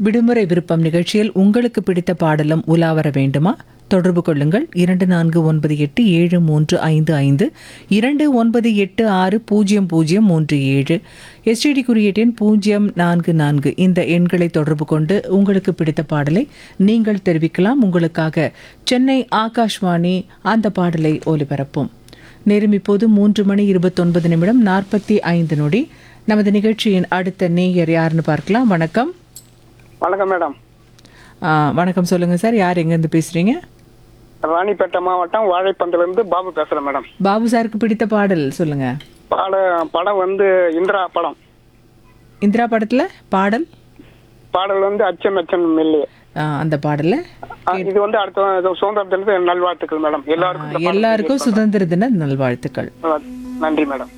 விடுமுறை விருப்பம் நிகழ்ச்சியில் உங்களுக்கு பிடித்த பாடலும் உலா வர வேண்டுமா தொடர்பு கொள்ளுங்கள் இரண்டு நான்கு ஒன்பது எட்டு ஏழு மூன்று ஐந்து ஐந்து இரண்டு ஒன்பது எட்டு ஆறு பூஜ்ஜியம் பூஜ்ஜியம் மூன்று ஏழு எஸ்டிடி குறியீட்டின் பூஜ்ஜியம் நான்கு நான்கு இந்த எண்களை தொடர்பு கொண்டு உங்களுக்கு பிடித்த பாடலை நீங்கள் தெரிவிக்கலாம் உங்களுக்காக சென்னை ஆகாஷ்வாணி அந்த பாடலை ஒலிபரப்பும் நேரம் இப்போது மூன்று மணி இருபத்தொன்பது நிமிடம் நாற்பத்தி ஐந்து நொடி நமது நிகழ்ச்சியின் அடுத்த நேயர் யாருன்னு பார்க்கலாம் வணக்கம் வணக்கம் மேடம் ஆ, வணக்கம் சொல்லுங்க சார் யார் எங்கேருந்து பேசுறீங்க ராணிப்பேட்டை மாவட்டம் வாழைப்பந்திலிருந்து பாபு பேசுறேன் மேடம் பாபு சாருக்கு பிடித்த பாடல் சொல்லுங்க பாட படம் வந்து இந்திரா படம் இந்திரா படத்துல பாடல் பாடல் வந்து அச்சம் அச்சம் மெல்லி ஆ, அந்த பாடல்ல இது வந்து அடுத்த இது சுதந்திர தினத்து நல்வாழ்த்துக்கள் மேடம் ஆ, எல்லாருக்கும் இந்த பாடல் எல்லாருக்கும் சுதந்திர தின நல்வாழ்த்துக்கள் தெரிவிக்கிறேன். நன்றி மேடம்